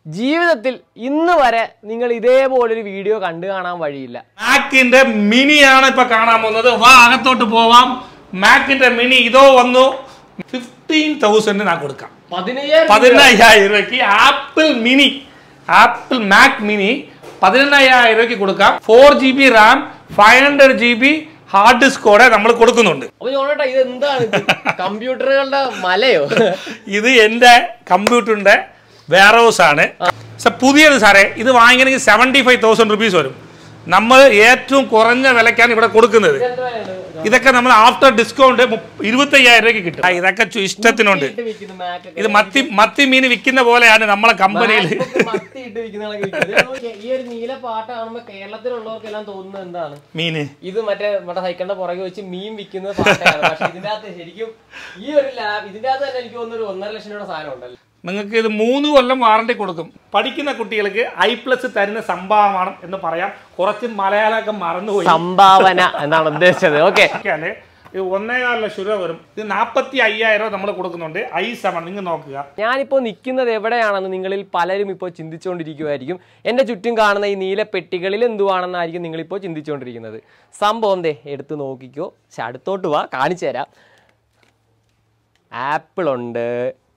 ജീവിതത്തിൽ ഇന്ന് വരെ നിങ്ങൾ ഇതേപോലൊരു വീഡിയോ കണ്ടു കാണാൻ വഴിയില്ല മാക്കിന്റെ മിനിയാണ് ഇപ്പൊ കാണാൻ പോകുന്നത് വാ അകത്തോട്ട് പോവാം മാക്കിന്റെ മിനി ഇതോ വന്നു ഫിഫ്റ്റീൻ തൗസൻഡ് ഞാൻ കൊടുക്കാം പതിനയ്യായിരം പതിനയ്യായിരം രൂപയ്ക്ക് Apple mini Apple Mac mini പതിനെണ്ണായിരം രൂപയ്ക്ക് കൊടുക്കാം four G B RAM five hundred G B hard ഡിസ്കോടെ നമ്മൾ കൊടുക്കുന്നുണ്ട് അപ്പൊ ചോണേട്ടാ ഇത് എന്താണ് കമ്പ്യൂട്ടറുകളുടെ മലയോ ഇത് എൻ്റെ കമ്പ്യൂട്ടറിന്റെ വെയർ ഹൗസ് ആണ് സ- പുതിയത് സാറേ ഇത് വാങ്ങിക്കണമെങ്കിൽ സെവൻറ്റി ഫൈവ് തൗസൻഡ് റുപ്പീസ് വരും നമ്മൾ ഏറ്റവും കുറഞ്ഞ വിലക്കാണ് ഇവിടെ കൊടുക്കുന്നത് ഇതൊക്കെ നമ്മൾ ആഫ്റ്റർ ഡിസ്കൗണ്ട് ഇരുപത്തയ്യായിരം രൂപയ്ക്ക് കിട്ടും ആ, ഇതൊക്കെ ചു- ഇഷ്ടത്തിനുണ്ട് ഇട്ട് വിൽക്കുന്ന Mac ഒക്കെ. ഇത് മത്തി മത്തി മീൻ വിൽക്കുന്ന പോലെയാണ് നമ്മളെ കമ്പനിയിൽ MacBook മത്തി ഇട്ട് വിൽക്കുന്നതൊക്കെ വിൽക്കുന്നത്. ഇത് നോക്കിയേ, ഈ ഒരു നീല പാട്ട് കാണുമ്പോ കേരളത്തിലുള്ളവർക്കെല്ലാം തോന്നുന്നത് എന്താണ് മീന് ഇത് മറ്റേ നമ്മുടെ സൈക്കിളിന്റെ പുറകെ വെച്ച് മീൻ വിൽക്കുന്ന പാട്ടാണ് പക്ഷെ ഇതിന്റെ അകത്ത് ശരിക്കും ഈ ഒരു ലാബ് ഇതിന്റെ അകത്ത് തന്നെ എനിക്ക് തോന്നുന്നു ഒരു ഒന്നര ലക്ഷം രൂപയുടെ സാധനം ഉണ്ടല്ലോ നിങ്ങൾക്ക് ഇത് മൂന്ന് കൊല്ലം വാറണ്ടി കൊടുക്കും പഠിക്കുന്ന കുട്ടികൾക്ക് ഐ പ്ലസ് തരുന്ന സംഭാവമാണ് എന്ന് പറയാം കുറച്ച് മലയാളമൊക്കെ മറന്നുപോയി സംഭാവന എന്നാണ് ഉദ്ദേശിച്ചത് ഓക്കെ നോക്കിയാല് ഇത് ഒന്നേകാൽ ലക്ഷം രൂപ വരും ഇത് നാൽപ്പത്തി അയ്യായിരം നമ്മൾ കൊടുക്കുന്നുണ്ട് ഐ സെവൻ നിങ്ങൾ നോക്കുക ഞാനിപ്പോൾ നിൽക്കുന്നത് എവിടെയാണെന്ന് നിങ്ങളിൽ പലരും ഇപ്പോൾ ചിന്തിച്ചുകൊണ്ടിരിക്കുമായിരിക്കും എൻ്റെ ചുറ്റും കാണുന്ന ഈ നീല പെട്ടികളിൽ എന്തുവാണെന്നായിരിക്കും നിങ്ങളിപ്പോൾ ചിന്തിച്ചുകൊണ്ടിരിക്കുന്നത് സംഭവം ദേ എടുത്ത് നോക്കിക്കോ പക്ഷെ അടുത്തോട്ട് വാ കാണിച്ചു തരാം ആപ്പിൾ ഉണ്ട്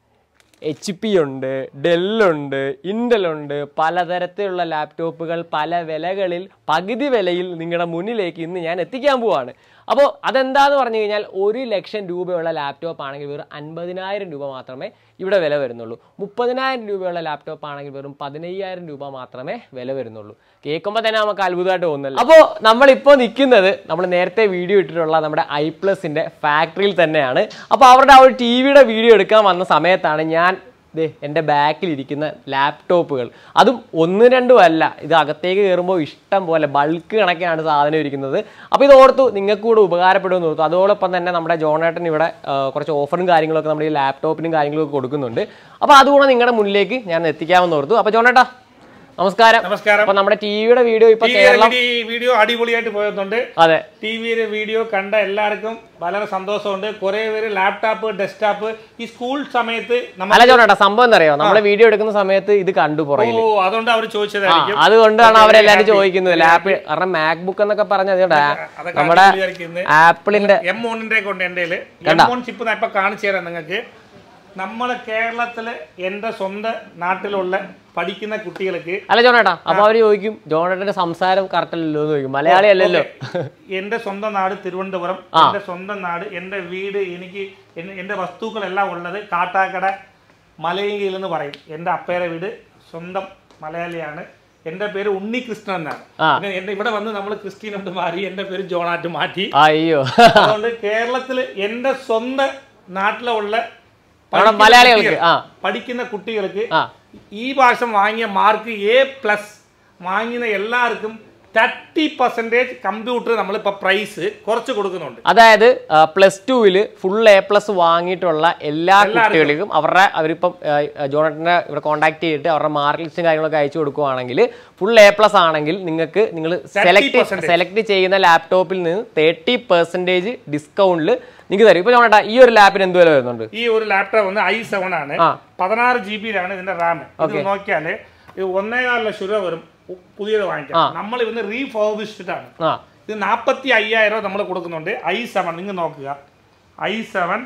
എച്ച് പി ഉണ്ട് ഡെല്ലുണ്ട് ഇൻഡലുണ്ട് പലതരത്തിലുള്ള ലാപ്ടോപ്പുകൾ പല വിലകളിൽ പകുതി വിലയിൽ നിങ്ങളുടെ മുന്നിലേക്ക് ഇന്ന് ഞാൻ എത്തിക്കാൻ പോവാണ് അപ്പോൾ അതെന്താന്ന് പറഞ്ഞു കഴിഞ്ഞാൽ ഒരു ലക്ഷം രൂപയുള്ള ലാപ്ടോപ്പ് ആണെങ്കിൽ വെറും അൻപതിനായിരം രൂപ മാത്രമേ ഇവിടെ വില വരുന്നുള്ളൂ മുപ്പതിനായിരം രൂപയുള്ള ലാപ്ടോപ്പ് ആണെങ്കിൽ വെറും പതിനയ്യായിരം രൂപ മാത്രമേ വില വരുന്നുള്ളൂ കേൾക്കുമ്പോൾ തന്നെ നമുക്ക് അത്ഭുതമായിട്ട് തോന്നുന്നല്ലോ അപ്പോൾ നമ്മളിപ്പോൾ നിൽക്കുന്നത് നമ്മൾ നേരത്തെ വീഡിയോ ഇട്ടിട്ടുള്ള നമ്മുടെ ഐ പ്ലസിൻ്റെ ഫാക്ടറിയിൽ തന്നെയാണ് അപ്പോൾ അവരുടെ ആ ഒരു ടി വിയുടെ വീഡിയോ എടുക്കാൻ വന്ന സമയത്താണ് ഞാൻ ദേ എൻ്റെ ബാക്കിലിരിക്കുന്ന ലാപ്ടോപ്പുകൾ അതും ഒന്ന് രണ്ടും അല്ല ഇത് അകത്തേക്ക് കയറുമ്പോൾ ഇഷ്ടം പോലെ ബൾക്ക് കണക്കിനാണ് സാധനം ഇരിക്കുന്നത് അപ്പോൾ ഇത് ഓർത്തു നിങ്ങൾക്ക് കൂടെ ഉപകാരപ്പെടുമെന്ന് ഓർത്തു അതോടൊപ്പം തന്നെ നമ്മുടെ ജോണേട്ടൻ ഇവിടെ ആ, കുറച്ച് ഓഫറും കാര്യങ്ങളൊക്കെ നമ്മുടെ ഈ ലാപ്ടോപ്പിനും കാര്യങ്ങളൊക്കെ കൊടുക്കുന്നുണ്ട് അപ്പോൾ അതുകൂടെ നിങ്ങളുടെ മുന്നിലേക്ക് ഞാൻ എത്തിക്കാമെന്ന് ഓർത്തു അപ്പോൾ ജോണേട്ടാ നമസ്കാരം നമസ്കാരം അപ്പോൾ നമ്മുടെ ടി വിയുടെ വീഡിയോ ഇപ്പോൾ കേരളം ഈ വീഡിയോ അടിപൊളിയായിട്ട് പോയതുണ്ട് അതെ ടി വിയിലെ വീഡിയോ കണ്ട എല്ലാവർക്കും വളരെ സന്തോഷമുണ്ട് കുറെ പേര് ലാപ്ടോപ്പ് ഡെസ്ക്ടോപ്പ് ഈ സ്കൂൾ സമയത്ത് നമ്മൾ അല്ല ജോണേട്ടാ സംഭവം എന്താ അറിയോ നമ്മളെ വീഡിയോ എടുക്കുന്ന സമയത്ത് ഇത് കണ്ടു പുറകിൽ ഓ അതുകൊണ്ട് അവർ ആ, ചോദിച്ചതായിരിക്കും അതുകൊണ്ടാണ് അവരെല്ലാരും ചോദിക്കുന്നത് ലാപ്പ് കാരണം മാക്ബുക്ക് എന്നൊക്കെ പറഞ്ഞത് കേട്ടാ അതൊക്കെ നമ്മുടെ അടിപൊളിയായിരിക്കുന്നത്. ആപ്പിളിന്റെ എം മോണിന്റെ കൊണ്ട് എൻ്റെ എം മോൺ ചിപ്പ് ഞാൻ ഇപ്പൊ കാണിച്ചു തരാം നിങ്ങൾക്ക് നമ്മളെ കേരളത്തില് എൻ്റെ സ്വന്തം നാട്ടിലുള്ള പഠിക്കുന്ന കുട്ടികൾക്ക് അല്ല ജോണേട്ടാ അപ്പൊ അവര് ചോദിക്കും ജോണേട്ടന്റെ സംസാരം കറക്റ്റ് അല്ലല്ലോ എന്ന് ചോദിക്കും മലയാളി അല്ലല്ലോ എൻ്റെ സ്വന്തം നാട് തിരുവനന്തപുരം എൻ്റെ സ്വന്തം നാട് എൻ്റെ വീട് എനിക്ക് എൻ- എൻ്റെ വസ്തുക്കളെല്ലാം ഉള്ളത് കാട്ടാക്കട മലയങ്കിയിൽ എന്ന് പറയും എൻ്റെ അപ്പേരെ വീട് സ്വന്തം മലയാളിയാണ് എൻ്റെ പേര് ഉണ്ണികൃഷ്ണൻ എന്നാണ് ആ. പിന്നെ എൻ്റെ ഇവിടെ വന്ന് നമ്മൾ ക്രിസ്റ്റീനോട്ട് മാറി എൻ്റെ പേര് ജോണാറ്റ് മാറ്റി അയ്യോ അതുകൊണ്ട് കേരളത്തിൽ എൻ്റെ സ്വന്തം നാട്ടിലുള്ള അവിടെ പഠിക്കുന്ന മലയാളികൾക്ക് കുട്ടികൾ- ആ പഠിക്കുന്ന കുട്ടികൾക്ക് ആ ഈ വർഷം വാങ്ങിയ മാർക്ക് എ പ്ലസ് വാങ്ങിയ എല്ലാവർക്കും തേർട്ടി പെർസെൻറ്റേജ് കമ്പ്യൂട്ടർ നമ്മളിപ്പോൾ പ്രൈസ് കുറച്ച് കൊടുക്കുന്നുണ്ട് അതായത് പ്ലസ് ടുവില് ഫുൾ എ പ്ലസ് വാങ്ങിയിട്ടുള്ള എല്ലാ കുട്ടികൾക്കും അവരുടെ അവരിപ്പം ജോണേട്ടനെ ഇവിടെ കോൺടാക്ട് ചെയ്തിട്ട് അവരുടെ മാർക്ക് ലിസ്റ്റും കാര്യങ്ങളൊക്കെ അയച്ചു കൊടുക്കുവാണെങ്കിൽ ഫുൾ എ പ്ലസ് ആണെങ്കിൽ നിങ്ങൾക്ക് നിങ്ങൾ സെലക്ട് സെലക്ട് ചെയ്യുന്ന ലാപ്ടോപ്പിൽ നിന്ന് തേർട്ടി പെർസെൻറ്റേജ് ഡിസ്കൗണ്ടിൽ നിങ്ങൾക്ക് തരും ഇപ്പൊ ജോണേട്ടാ ഈ ഒരു ലാപ്പിന് എന്ത് വില വരുന്നുണ്ട് ഈ ഒരു ലാപ്ടോപ്പ് വന്ന് ഐ സെവൻ ആണ് ആ. പതിനാറ് ജി ബിയിലാണ് ഇതിന്റെ റാം ഇത് നോക്കിയാൽ ഇത് ഒന്നേകാൽ ലക്ഷം രൂപ വരും ഉ- പുതിയത് വാങ്ങിക്കാം നമ്മൾ ഇന്ന് റീഫോർബിഷ്ഡ് ആണ് ആ ഇത് നാൽപ്പത്തി അയ്യായിരം നമ്മൾ കൊടുക്കുന്നുണ്ട് ഐ സെവൻ നിങ്ങൾ നോക്കുക I seven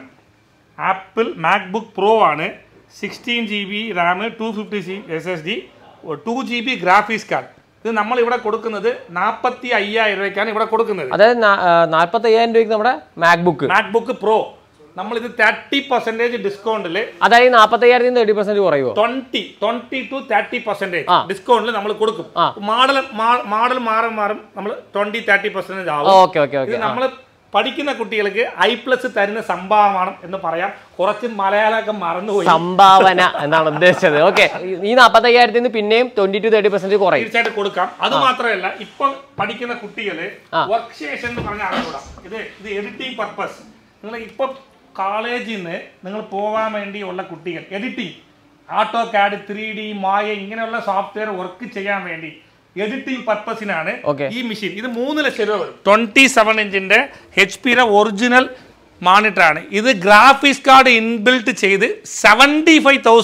Apple MacBook Pro ആണ് sixteen G B RAM two fifty C S S D two G B graphics card ഇത് നമ്മൾ ഇവിടെ കൊടുക്കുന്നത് നാൽപ്പത്തി അയ്യായിരം രൂപയ്ക്കാണ് ഇവിടെ കൊടുക്കുന്നത് അതായത് നാൽപ്പത്തി അയ്യായിരം രൂപയ്ക്ക് നമ്മുടെ മാക്ബുക്ക് മാക്ബുക്ക് പ്രോ നമ്മളിത് തേർട്ടി പെർസെൻറ്റേജ് ഡിസ്കൗണ്ടിൽ അതായത് നാൽപ്പത്തി അയ്യായിരത്തി തേർട്ടി പെർസെന്റ് കുറയുമോ twenty twenty two thirty percentage ആ. ഡിസ്കൗണ്ടിൽ നമ്മൾ കൊടുക്കും ആ. മോഡൽ മോഡൽ മാറും മാറും നമ്മൾ ട്വന്റി തേർട്ടി പെർസെന്റേജ് ആവും ഓക്കെ ഓക്കെ ഇത് ഓക്കെ നമ്മൾ പഠിക്കുന്ന കുട്ടികൾക്ക് ഐ പ്ലസ് തരുന്ന സംഭാവമാണ് എന്ന് പറയാം കുറച്ച് മലയാളമൊക്കെ മറന്നുപോയി സംഭാവന എന്നാണ് ഉദ്ദേശിച്ചത് ഓക്കെ ഈ നാൽപ്പത്തി അയ്യായിരത്തിൽ നിന്ന് പിന്നെയും ട്വന്റി ടു തേർട്ടി പെർസെന്റ് കുറയും തീർച്ചയായിട്ടും കൊടുക്കാം അത് മാത്രമല്ല ഇപ്പൊ പഠിക്കുന്ന കുട്ടികള് വർക്ക് സ്റ്റേഷൻ എന്ന് പറഞ്ഞ അറിഞ്ഞൂടാ ഇത് ഇത് എഡിറ്റിംഗ് പർപ്പസ് നിങ്ങൾ ഇപ്പൊ കോളേജിൽ നിന്ന് നിങ്ങൾ പോകാൻ വേണ്ടിയുള്ള കുട്ടികൾ എഡിറ്റിംഗ് ആട്ടോ കാഡ് ത്രീ ഡി മായ ഇങ്ങനെയുള്ള സോഫ്റ്റ്വെയർ വർക്ക് ചെയ്യാൻ വേണ്ടി എഡിറ്റിംഗ് പർപ്പസിനാണ് Okay. ഈ മെഷീൻ ഇത് മൂന്ന് ലക്ഷം രൂപ വരും ട്വന്റി സെവൻ ഇഞ്ചിന്റെ എച്ച് പിയുടെ ഒറിജിനൽ മോണിറ്റർ ആണ് ഇത് ഗ്രാഫിക്സ് കാർഡ് ഇൻബിൽറ്റ് ചെയ്ത് seventy five thousand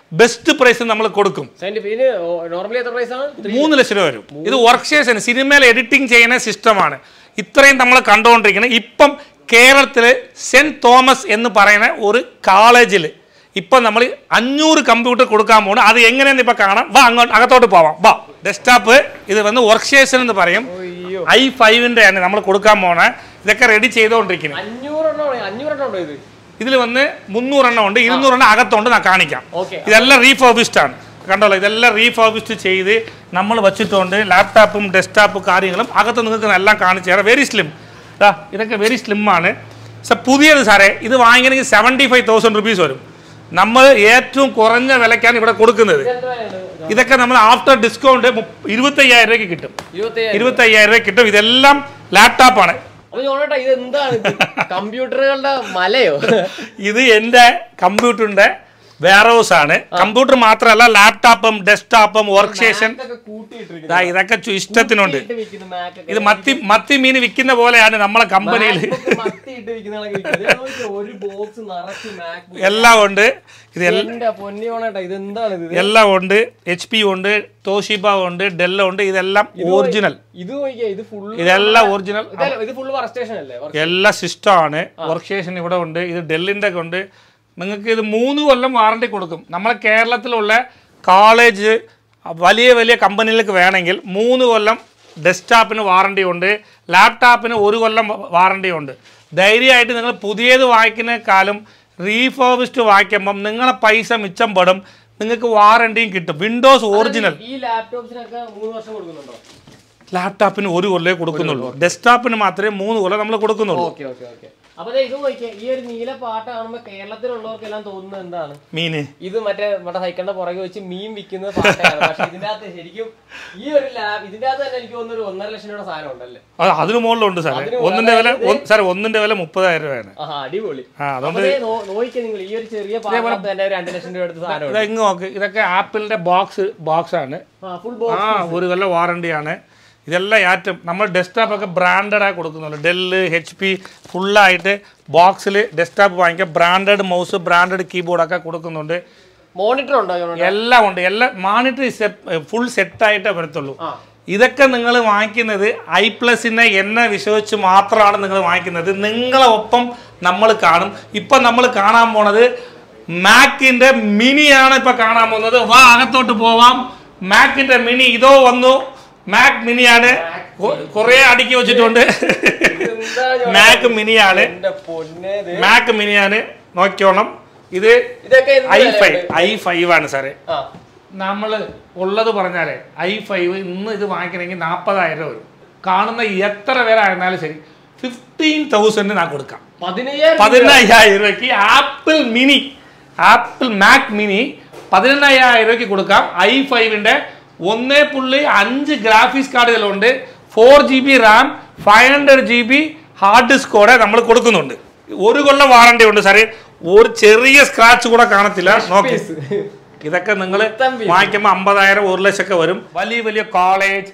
best price നമ്മൾ കൊടുക്കും സെവന്റി ഇതിന് നോർമലി എത്ര പ്രൈസ് ആണ് മൂന്ന് ലക്ഷം രൂപ വരും ഇത് വർക്ക് സ്റ്റേഷൻ സിനിമയിൽ എഡിറ്റിംഗ് ചെയ്യുന്ന സിസ്റ്റമാണ് ഇത്രയും നമ്മൾ കണ്ടുകൊണ്ടിരിക്കുന്നത് ഇപ്പം കേരളത്തിൽ സെന്റ് തോമസ് എന്ന് പറയുന്ന ഒരു കോളേജിൽ ഇപ്പം നമ്മൾ അഞ്ഞൂറ് കമ്പ്യൂട്ടർ കൊടുക്കാൻ പോകണം അത് എങ്ങനെയെന്ന് ഇപ്പം കാണാം വാ അങ്ങോട്ട് അകത്തോട്ട് പോവാം വാ ഡെസ്ക്ടോപ്പ് ഇത് വന്ന് വർക്ക് സ്റ്റേഷൻ എന്ന് പറയും അയ്യോ ഐ ഫൈവിൻ്റെ ആണ് നമ്മൾ കൊടുക്കാൻ പോണേ ഇതൊക്കെ റെഡി ചെയ്തുകൊണ്ടിരിക്കുന്നത് അഞ്ഞൂറെണ്ണോ അഞ്ഞൂറെണ്ണം ഉണ്ടോ ഇത് ഇതിൽ വന്ന് മുന്നൂറെണ്ണം ഉണ്ട് ഇരുന്നൂറെണ്ണം അകത്തുണ്ട് ഞാൻ കാണിക്കാം ഓക്കെ ഇതെല്ലാം റീഫോബിസ്ഡ് ആണ് കണ്ടോളൂ ഇതെല്ലാം റീഫോബിസ്ഡ് ചെയ്ത് നമ്മൾ വെച്ചിട്ടുണ്ട് ലാപ്ടോപ്പും ഡെസ്ക്ടോപ്പും കാര്യങ്ങളും അകത്ത് നിങ്ങൾക്ക് എല്ലാം കാണിച്ചു തരാം വെരി സ്ലിം ദാ ഇതൊക്കെ വെരി സ്ലിം ആണ് സർ പുതിയത് സാറേ ഇത് വാങ്ങിക്കണമെങ്കിൽ സെവൻറ്റി ഫൈവ് തൗസൻഡ് റുപ്പീസ് വരും നമ്മൾ ഏറ്റവും കുറഞ്ഞ വിലയ്ക്കാണ് ഇവിടെ കൊടുക്കുന്നത് ഇതൊക്കെ നമ്മൾ ആഫ്റ്റർ ഡിസ്കൗണ്ട് ഇരുപത്തയ്യായിരം രൂപയ്ക്ക് കിട്ടും ഇരുപത്തി ഇരുപത്തയ്യായിരം രൂപ കിട്ടും ഇതെല്ലാം ലാപ്ടോപ്പാണ് അപ്പൊ ചോണേട്ടാ ഇത് എന്താണ് കമ്പ്യൂട്ടറുകളുടെ മലയോ ഇത് എൻ്റെ കമ്പ്യൂട്ടറിൻ്റെ വെയർഹൗസ് ആണ് കമ്പ്യൂട്ടർ മാത്രമല്ല ലാപ്ടോപ്പും ഡെസ്ക്ടോപ്പും വർക്ക് സ്റ്റേഷൻ ഇതൊക്കെ കൂട്ടിയിട്ടിരിക്കുന്നു. ദാ ഇതൊക്കെ ചു- ഇഷ്ടത്തിനുണ്ട് ഇട്ട് വിൽക്കുന്ന Mac ഒക്കെ. ഇത് മത്തി മത്തി മീൻ വിൽക്കുന്ന പോലെയാണ് നമ്മളെ കമ്പനിയിൽ MacBook മത്തി ഇട്ട് വിൽക്കുന്ന കണക്ക് വിൽക്കുന്നത്. ഇത് നോക്കിയേ, ഒരു ബോക്സ് നിറച്ച് MacBook. എല്ലാം ഉണ്ട് ഇത് എൽ- എന്റെ പൊന്നി ചോണേട്ടാ ഇത് എന്താണ് ഇത് എല്ലാം ഉണ്ട് എച്ച് പി ഉണ്ട് തോഷിബ ഉണ്ട് ഡെല്ല ഉണ്ട് ഇതെല്ലാം ഒറിജിനൽ ഇത് നോക്കിയേ ഇത് ഫുൾ ഇതെല്ലാം ഒറിജിനൽ ഇത് ഫുൾ വർക്ക് സ്റ്റേഷൻ അല്ലേ Work- എല്ലാ സിസ്റ്റമാണ് വർക്ക് സ്റ്റേഷൻ ഇവിടെ ഉണ്ട് ഇത് ഡെല്ലിൻ്റെ ഒക്കെ ഉണ്ട് നിങ്ങൾക്ക് ഇത് മൂന്ന് കൊല്ലം വാറണ്ടി കൊടുക്കും നമ്മളെ കേരളത്തിലുള്ള കോളേജ് വലിയ വലിയ കമ്പനികൾക്ക് വേണമെങ്കിൽ മൂന്ന് കൊല്ലം ഡെസ്ക്ടോപ്പിന് വാറണ്ടി ഉണ്ട് ലാപ്ടോപ്പിന് ഒരു കൊല്ലം വാറണ്ടി ഉണ്ട് ധൈര്യമായിട്ട് നിങ്ങൾ പുതിയത് വാങ്ങിക്കുന്നേക്കാളും റീഫോബിസ്റ്റ് വാങ്ങിക്കുമ്പം നിങ്ങളെ പൈസ മിച്ചം പെടും നിങ്ങൾക്ക് വാറണ്ടിയും കിട്ടും വിൻഡോസ് ഒറിജിനൽ ഈ ലാപ്ടോപ്സിനൊക്കെ മൂന്ന് വർഷം കൊടുക്കുന്നുണ്ടോ ലാപ്ടോപ്പിന് ഒരു കൊല്ലമേ കൊടുക്കുന്നുള്ളൂ ഡെസ്ക്ടോപ്പിന് മാത്രമേ മൂന്ന് കൊല്ലം നമ്മൾ കൊടുക്കുന്നുള്ളൂ ഓക്കെ ഓക്കെ ഓക്കെ അപ്പൊ ദേ ഇത് നോക്കിയേ ഈ ഒരു നീല പാട്ട് കാണുമ്പോ കേരളത്തിലുള്ളവർക്കെല്ലാം തോന്നുന്നത് എന്താണ് മീന് ഇത് മറ്റേ നമ്മുടെ സൈക്കിളിന്റെ പുറകെ വെച്ച് മീൻ വിൽക്കുന്ന പാട്ടയാണ് പക്ഷെ ഇതിന്റെ അകത്ത് ശരിക്കും ഈ ഒരു ലാബ് ഇതിന്റെ അകത്ത് തന്നെ എനിക്ക് തോന്നുന്നു ഒരു ഒന്നര ലക്ഷം രൂപയുടെ സാധനം ഉണ്ടല്ലേ അത് അതിന് മുകളിലുണ്ട് സാറേ അതിന് ഒന്നിന്റെ വില സാറേ ഒന്നിന്റെ വില മുപ്പതായിരം രൂപയാണ് ആഹാ അടിപൊളി ആ അതുകൊണ്ട് അപ്പൊ ദേ നോ- നോക്കിക്കേ നിങ്ങൾ ഈ ഒരു ചെറിയ പാട്ട് തന്നെ ഒരു രണ്ട് ലക്ഷം രൂപ എടുത്ത സാധനം ഇത് ഇങ്ങ് നോക്ക് ഇതൊക്കെ ആപ്പിളിന്റെ ബോക്സ് ബോക്സ് ആണ് ഫുൾ ബോക്സ് ആ ഒരു കൊല്ലം വാറണ്ടിയാണ് ഇതെല്ലാം ഏറ്റവും നമ്മൾ ഡെസ്ക്ടോപ്പ് ഒക്കെ ബ്രാൻഡഡായി കൊടുക്കുന്നുള്ളൂ ഡെല്ല് എച്ച് പി ഫുള്ളായിട്ട് ബോക്സിൽ ഡെസ്ക്ടോപ്പ് വാങ്ങിക്കാം ബ്രാൻഡഡ് മൗസ് ബ്രാൻഡഡ് കീബോർഡൊക്കെ കൊടുക്കുന്നുണ്ട് മോണിറ്റർ ഉണ്ടോ ഇതിനോട്? എല്ലാം ഉണ്ട് എല്ലാം മാനിറ്റർ ഫുൾ സെറ്റായിട്ടേ വരത്തുള്ളൂ ആ ഇതൊക്കെ നിങ്ങൾ വാങ്ങിക്കുന്നത് ഐ പ്ലസിനെ എന്നെ വിശ്വസിച്ച് മാത്രമാണ് നിങ്ങൾ വാങ്ങിക്കുന്നത് നിങ്ങളെ ഒപ്പം നമ്മൾ കാണും ഇപ്പം നമ്മൾ കാണാൻ പോണത് മാക്കിന്റെ മിനിയാണ് ഇപ്പൊ കാണാൻ പോകുന്നത് വാ അകത്തോട്ട് പോവാം മാക്കിന്റെ മിനി ഇതോ വന്നു മാക് മിനിയാണ് കുറെ അടുക്കി വെച്ചിട്ടുണ്ട് ഇതെന്താ ഞാൻ- മാക് മിനിയാണ് എന്റെ പൊന്നെ ദേ. മാക് മിനിയാണ് നോക്കിയോണം ഇത് ഇതൊക്കെ എന്ത് ഐ വിലയുണ്ട്? ഫൈവ് ഐ ഫൈവ് ആണ് സാറേ ആ നമ്മൾ ഉള്ളത് പറഞ്ഞാലേ ഐ ഫൈവ് ഇന്ന് ഇത് വാങ്ങിക്കണമെങ്കിൽ നാൽപ്പതായിരം രൂപ വരും കാണുന്ന എത്ര പേരായിരുന്നാലും ശരി ഫിഫ്റ്റീൻ തൗസൻഡ് ഞാൻ കൊടുക്കാം പതിനയ്യായിരം രൂപ. പതിനയ്യായിരം രൂപയ്ക്ക് Apple mini Apple Mac mini പതിനെണ്ണായിരം രൂപയ്ക്ക് കൊടുക്കാം ഐ ഫൈവിൻ്റെ ഒന്നേ പുള്ളി അഞ്ച് ഗ്രാഫിക്സ് കാർഡുകളുണ്ട് four G B RAM five hundred G B hard ഡിസ്കോടെ നമ്മൾ കൊടുക്കുന്നുണ്ട് ഒരു കൊല്ലം വാറണ്ടി ഉണ്ട് സാറേ ഒരു ചെറിയ സ്ക്രാച്ച് കൂടെ കാണത്തില്ല നോക്കി Piece. ഇതൊക്കെ നിങ്ങൾ മൊത്തം piece. വാങ്ങിക്കുമ്പോൾ അമ്പതായിരം ഒരു ലക്ഷമൊക്കെ വരും വലിയ വലിയ കോളേജ്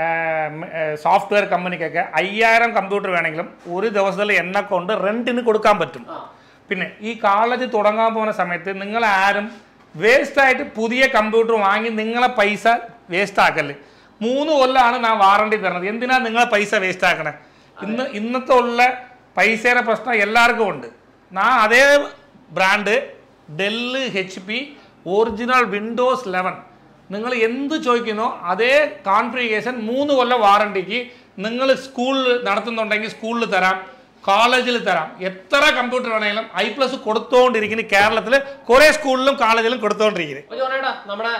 സോഫ്റ്റ്വെയർ കമ്പനിക്കൊക്കെ അയ്യായിരം കമ്പ്യൂട്ടർ വേണമെങ്കിലും ഒരു ദിവസത്തിൽ എന്നെ കൊണ്ട് റെന്റിന് കൊടുക്കാൻ പറ്റും ആ. പിന്നെ ഈ കോളേജ് തുടങ്ങാൻ പോകുന്ന സമയത്ത് നിങ്ങൾ ആരും വേസ്റ്റ് ആയിട്ട് പുതിയ കമ്പ്യൂട്ടർ വാങ്ങി നിങ്ങളെ പൈസ വേസ്റ്റ് ആക്കല്ലേ മൂന്ന് കൊല്ലമാണ് ഞാൻ വാറണ്ടി തരുന്നത് എന്തിനാ നിങ്ങളെ പൈസ വേസ്റ്റ് ആക്കണേ ഇന്ന് ഇന്നത്തെ ഉള്ള പൈസയുടെ പ്രശ്നം എല്ലാവർക്കും ഉണ്ട് ഞാൻ അതേ brand Dell H P original Windows eleven നിങ്ങൾ എന്ത് ചോദിക്കുന്നോ അതേ കോൺഫിഗേഷൻ മൂന്ന് കൊല്ലം വാറണ്ടിക്ക് നിങ്ങൾ സ്കൂളിൽ നടത്തുന്നുണ്ടെങ്കിൽ സ്കൂളിൽ തരാം കോളേജിൽ തരാം എത്ര കമ്പ്യൂട്ടർ വേണമെങ്കിലും ഐ പ്ലസ് കൊടുത്തോണ്ടിരിക്കുന്നു കേരളത്തിൽ കുറേ സ്കൂളിലും കോളേജിലും കൊടുത്തോണ്ടിരിക്കുന്നത് അപ്പൊ ജോണേട്ടാ നമ്മുടെ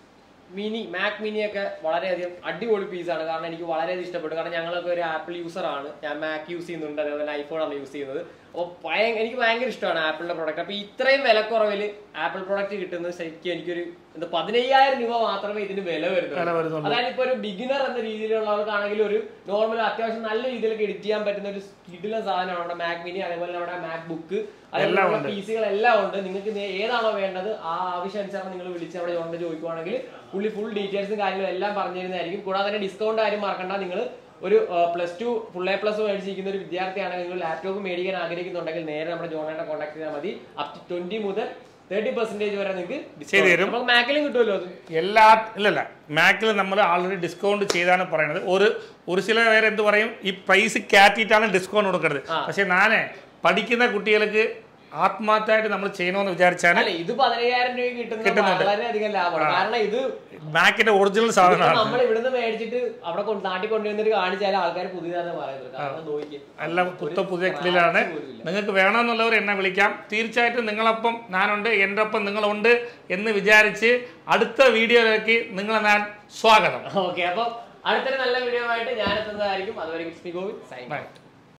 മിനി മാക് മിനി ഒക്കെ വളരെയധികം അടിപൊളി പീസാണ് കാരണം എനിക്ക് വളരെയധികം ഇഷ്ടപ്പെട്ടു കാരണം ഞങ്ങളൊക്കെ ഒരു ആപ്പിൾ യൂസർ ആണ് ഞാൻ മാക് യൂസ് ചെയ്യുന്നുണ്ട് അതേപോലെ ഐഫോൺ ആണ് യൂസ് ചെയ്യുന്നത് അപ്പോൾ ഭയ എനിക്ക് ഭയങ്കര ഇഷ്ടമാണ് ആപ്പിളിന്റെ പ്രോഡക്റ്റ് അപ്പോൾ ഇത്രയും വിലക്കുറവിൽ ആപ്പിൾ പ്രോഡക്റ്റ് കിട്ടുന്നത് ശരിക്കും എനിക്കൊരു എന്താ പതിനയ്യായിരം രൂപ മാത്രമേ ഇതിന് വില വില വരുന്നുള്ളൂ വരുന്നുള്ളൂ. അതായത് ഇപ്പോൾ ഒരു ബിഗിനർ എന്ന രീതിയിലുള്ളവർക്കാണെങ്കിൽ ഒരു നോർമൽ അത്യാവശ്യം നല്ല രീതിയിലൊക്കെ എഡിറ്റ് ചെയ്യാൻ പറ്റുന്ന ഒരു കിടിലൻ സാധനമാണ് നമ്മുടെ മാക് മിനി അതേപോലെ നമ്മുടെ മാക് ബുക്ക് എല്ലാം അതേപോലെ ഉണ്ട്. പീസുകൾ എല്ലാം ഉണ്ട് നിങ്ങൾക്ക് നേ- ഏതാണോ വേണ്ടത് ആ ആവശ്യാനുസരണം നിങ്ങൾ വിളിച്ച് അവിടെ കൊണ്ട് ചോദിക്കുവാണെങ്കിൽ പുള്ളി ഫുൾ ഡീറ്റെയിൽസും കാര്യങ്ങളും എല്ലാം പറഞ്ഞു തരുന്നതായിരിക്കും കൂടാതെ തന്നെ ഡിസ്കൗണ്ട് കാര്യം മറക്കണ്ട നിങ്ങൾ ഒരു plus two full A plus മേടിച്ചിരിക്കുന്ന ഒരു വിദ്യാർത്ഥിയാണെങ്കിൽ നിങ്ങൾ ലാപ്ടോപ്പ് മേടിക്കാൻ ആഗ്രഹിക്കുന്നുണ്ടെങ്കിൽ നേരെ നമ്മുടെ ജോണേനെ കോൺടാക്ട് ചെയ്താൽ മതി അപ് ടു ട്വന്റി മുതൽ തേർട്ടി പെർസെന്റേജ് വരെ നിങ്ങൾക്ക് ചെയ്ത് തരും. നമുക്ക് മാക്കിലും കിട്ടുമല്ലോ അത് എല്ലാ ഇല്ലല്ല മാക്കിൽ നമ്മൾ ആൾറെഡി ഡിസ്കൗണ്ട് ചെയ്താണ് പറയുന്നത് ഒരു ഒരു ചില പേര് എന്ത് പറയും ഈ പ്രൈസ് കാറ്റിയിട്ടാണ് ഡിസ്കൗണ്ട് കൊടുക്കുന്നത് പക്ഷെ ഞാനേ പഠിക്കുന്ന കുട്ടികൾക്ക് ആത്മാർത്ഥമായിട്ട് നമ്മൾ ചെയ്യണമെന്ന് വിചാരിച്ചാണ് അല്ല ഇത് പതിനയ്യായിരം രൂപ കിട്ടുന്ന വളരെയധികം ലാഭമാണ് കാരണം ഇത് മാക്കിന്റെ ഒറിജിനൽ സാധനമാണ് നമ്മൾ ഇവിടുന്ന് മേടിച്ചിട്ട് അവിടെ കൊണ്ട് നാട്ടിൽ കൊണ്ടുവന്നിട്ട് കാണിച്ചാൽ ആൾക്കാർ പുതിയതാന്ന് പറയുന്നത് കാരണം നോക്കി എല്ലാം പുത്ത പുതിയ കിളിലാണ് നിങ്ങൾക്ക് വേണമെന്നുള്ളവർ എന്നെ വിളിക്കാം തീർച്ചയായിട്ടും നിങ്ങളൊപ്പം ഞാനുണ്ട് എൻ്റെ ഒപ്പം നിങ്ങളുണ്ട് എന്ന് വിചാരിച്ച് അടുത്ത വീഡിയോയിലേക്ക് നിങ്ങളെ ഞാൻ സ്വാഗതം ഓക്കെ അപ്പൊ അടുത്തൊരു നല്ല വീഡിയോ ആയിട്ട് ഞാൻ എത്തുന്നതായിരിക്കും അതുവരെ ഗോവിന്ദ് സൈൻ Bye.